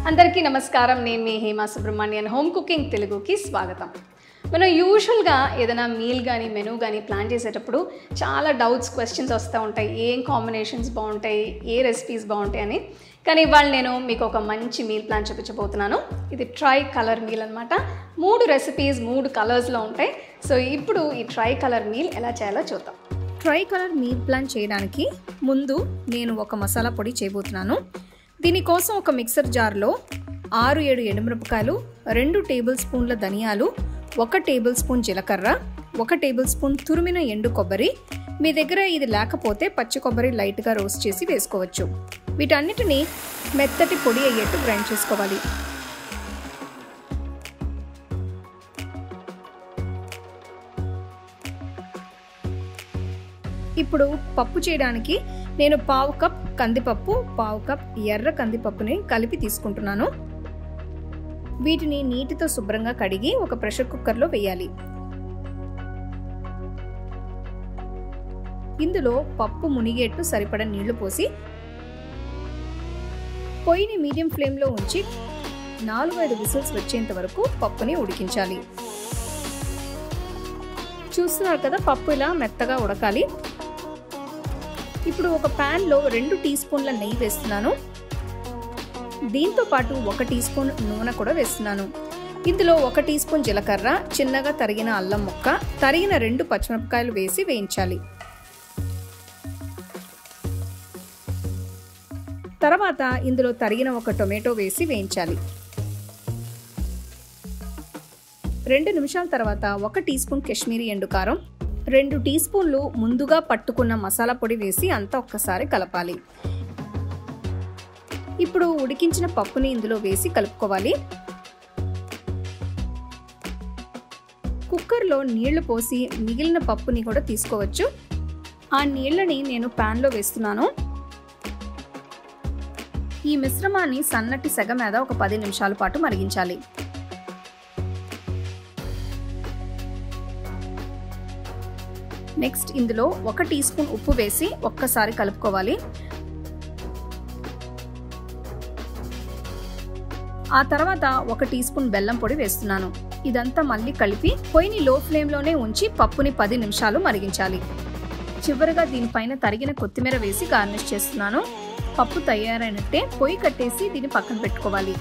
అందరికీ నమస్కారం నేను మీ హేమా సుబ్రహ్మణ్యన్ హోమ్ కుకింగ్ తెలుగుకి స్వాగతం మనం యూజువల్గా ఏదైనా మీల్ కానీ మెనూ కానీ ప్లాన్ చేసేటప్పుడు చాలా డౌట్స్ క్వశ్చన్స్ వస్తూ ఉంటాయి ఏం కాంబినేషన్స్ బాగుంటాయి ఏ రెసిపీస్ బాగుంటాయి అని కానీ ఇవాళ నేను మీకు ఒక మంచి మీల్ ప్లాన్ చూపించబోతున్నాను ఇది ట్రై కలర్ మీల్ అనమాట మూడు రెసిపీస్ మూడు కలర్స్లో ఉంటాయి సో ఇప్పుడు ఈ ట్రై కలర్ మీల్ ఎలా చేయాలో చూద్దాం ట్రై కలర్ మీల్ ప్లాన్ చేయడానికి ముందు నేను ఒక మసాలా పొడి చేయబోతున్నాను దీనికోసం ఒక మిక్సర్ జార్లో ఆరు ఏడు ఎండుమిరపకాయలు రెండు టేబుల్ స్పూన్ల ధనియాలు ఒక టేబుల్ స్పూన్ జీలకర్ర ఒక టేబుల్ స్పూన్ తురిమిన ఎండు కొబ్బరి మీ దగ్గర ఇది లేకపోతే పచ్చి కొబ్బరి లైట్గా రోస్ట్ చేసి వేసుకోవచ్చు వీటన్నిటిని మెత్తటి పొడి అయ్యేట్టు గ్రైండ్ చేసుకోవాలి ఇప్పుడు పప్పు చేయడానికి నేను పావు కప్ కందిపప్పు పావు కప్ ఎర్ర కందిపప్పుని కలిపి తీసుకుంటున్నాను వీటిని నీటితో శుభ్రంగా కడిగి ఒక ప్రెషర్ కుక్కర్లో వేయాలి ఇందులో పప్పు మునిగేట్టు సరిపడ నీళ్లు పోసి పొయ్యిని మీడియం ఫ్లేమ్లో ఉంచి నాలుగు ఐదు విసిల్స్ వచ్చేంత వరకు పప్పుని ఉడికించాలి చూస్తున్నారు కదా పప్పు ఇలా మెత్తగా ఉడకాలి ఇప్పుడు ఒక ప్యాన్లో రెండు టీ స్పూన్ల నెయ్యి వేస్తున్నాను దీంతో పాటు ఒక టీ స్పూన్ నూనె కూడా వేస్తున్నాను ఇందులో ఒక టీ స్పూన్ జీలకర్ర చిన్నగా తరిగిన అల్లం ముక్క తరిగిన రెండు పచ్చిమిరపకాయలు వేసి వేయించాలి తర్వాత ఇందులో తరిగిన ఒక టొమాటో వేసి వేయించాలి రెండు నిమిషాల తర్వాత ఒక టీ స్పూన్ కాశ్మీరీ ఎండుకారం రెండు టీ స్పూన్లు ముందుగా పట్టుకున్న మసాలా పొడి వేసి అంతా ఒక్కసారి కలపాలి ఇప్పుడు ఉడికించిన పప్పుని ఇందులో వేసి కలుపుకోవాలి కుక్కర్లో నీళ్లు పోసి మిగిలిన పప్పుని కూడా తీసుకోవచ్చు ఆ నీళ్ళని నేను ప్యాన్లో వేస్తున్నాను ఈ మిశ్రమాన్ని సన్నటి సెగ మీద ఒక పది నిమిషాల పాటు మరిగించాలి నెక్స్ట్ ఇందులో ఒక టీ స్పూన్ ఉప్పు వేసి ఒక్కసారి కలుపుకోవాలి ఆ తర్వాత ఒక టీ స్పూన్ బెల్లం పొడి వేస్తున్నాను ఇదంతా మళ్ళీ కలిపి పొయ్యిని లో ఫ్లేమ్లోనే ఉంచి పప్పుని పది నిమిషాలు మరిగించాలి చివరిగా దీనిపైన తరిగిన కొత్తిమీర వేసి గార్నిష్ చేస్తున్నాను పప్పు తయారైనట్టే పొయ్యి కట్టేసి దీన్ని పక్కన పెట్టుకోవాలి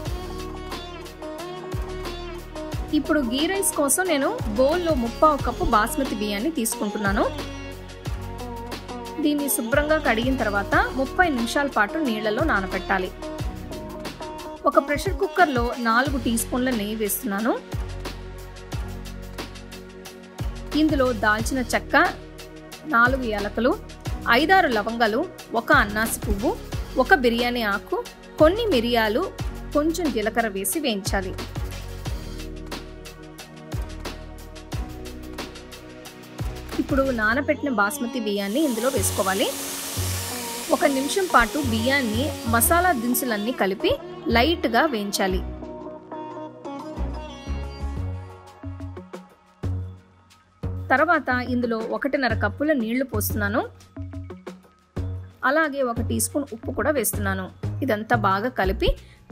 ఇప్పుడు గీ రైస్ కోసం నేను బౌల్లో ముప్పావు కప్పు బాస్మతి బియ్యాన్ని తీసుకుంటున్నాను దీన్ని శుభ్రంగా కడిగిన తర్వాత ముప్పై నిమిషాల పాటు నీళ్లలో నానబెట్టాలి ఒక ప్రెషర్ కుక్కర్లో నాలుగు టీ స్పూన్ల నెయ్యి వేస్తున్నాను ఇందులో దాల్చిన చెక్క నాలుగు యాలకులు ఐదారు లవంగాలు ఒక అన్నాసి పువ్వు ఒక బిర్యానీ ఆకు కొన్ని మిరియాలు కొంచెం జీలకర్ర వేసి వేయించాలి ఇప్పుడు నానబెట్టిన బాస్మతి బియ్యాన్ని ఇందులో వేసుకోవాలి ఒక నిమిషం పాటు బియ్యాన్ని మసాలా దినుసులన్నీ కలిపి లైట్గా వేయించాలి తర్వాత ఇందులో ఒకటిన్నర కప్పుల నీళ్లు పోస్తున్నాను అలాగే ఒక టీ స్పూన్ ఉప్పు కూడా వేస్తున్నాను ఇదంతా బాగా కలిపి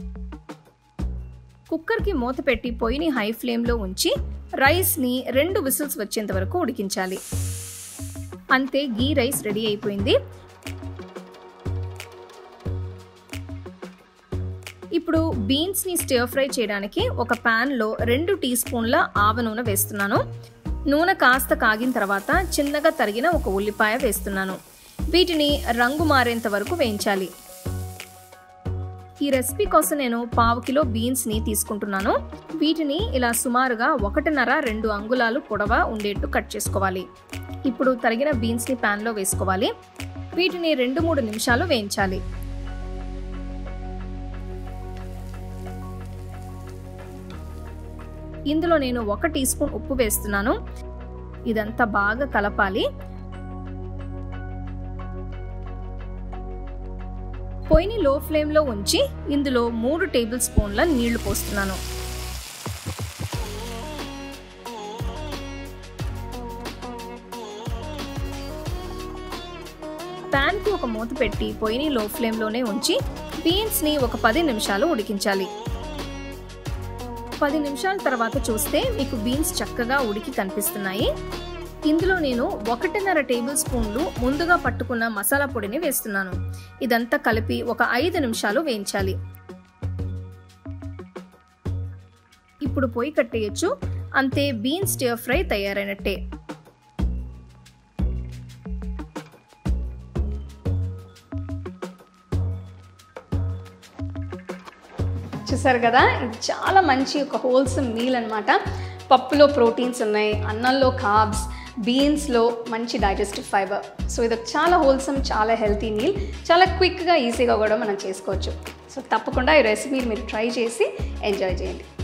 కుక్కర్కి మూత పెట్టి పొయ్యిని హై ఫ్లేమ్లో ఉంచి రైస్ని రెండు విసిల్స్ వచ్చేంత వరకు ఉడికించాలి అంతే గీ రైస్ రెడీ అయిపోయింది ఇప్పుడు బీన్స్ని స్టిర్ ఫ్రై చేయడానికి ఒక ప్యాన్లో రెండు టీ స్పూన్ల ఆవ నూనె వేస్తున్నాను నూనె కాస్త కాగిన తర్వాత చిన్నగా తరిగిన ఒక ఉల్లిపాయ వేస్తున్నాను వీటిని రంగు మారేంత వరకు వేయించాలి ఈ రెసిపీ కోసం నేను పావు కిలో బీన్స్ని తీసుకుంటున్నాను వీటిని ఇలా సుమారుగా ఒకటిన్నర రెండు అంగుళాలు పొడవ ఉండేట్టు కట్ చేసుకోవాలి ఇప్పుడు తరిగిన బీన్స్ని ప్యాన్లో వేసుకోవాలి వీటిని రెండు మూడు నిమిషాలు వేయించాలి ఇందులో నేను ఒక టీ స్పూన్ ఉప్పు వేస్తున్నాను ఇదంతా బాగా కలపాలి పొయ్యిని లో ఫ్లేమ్లో ఉంచి ఇందులో మూడు టేబుల్ స్పూన్ల నీళ్లు పోస్తున్నాను ప్యాన్కి ఒక మూత పెట్టి పొయ్యిని లో ఫ్లేమ్లోనే ఉంచి బీన్స్ని ఒక పది నిమిషాలు ఉడికించాలి పది నిమిషాల తర్వాత చూస్తే మీకు బీన్స్ చక్కగా ఉడికి కనిపిస్తున్నాయి ఇందులో నేను ఒకటిన్నర టేబుల్ స్పూన్లు ముందుగా పట్టుకున్న మసాలా పొడిని వేస్తున్నాను ఇదంతా కలిపి ఒక ఐదు నిమిషాలు వేయించాలి ఇప్పుడు పొయ్యి కట్టేయచ్చు అంతే బీన్స్ స్టియర్ ఫ్రై తయారైనట్టే చూసారు కదా ఇది చాలా మంచి ఒక హోల్సమ్ మీల్ అనమాట పప్పులో ప్రోటీన్స్ ఉన్నాయి అన్నంలో కార్బ్స్ బీన్స్లో మంచి డైజెస్టివ్ ఫైబర్ సో ఇది ఒక చాలా హోల్సమ్ చాలా హెల్తీ మీల్ చాలా క్విక్గా ఈజీగా కూడా మనం చేసుకోవచ్చు సో తప్పకుండా ఈ రెసిపీ మీరు ట్రై చేసి ఎంజాయ్ చేయండి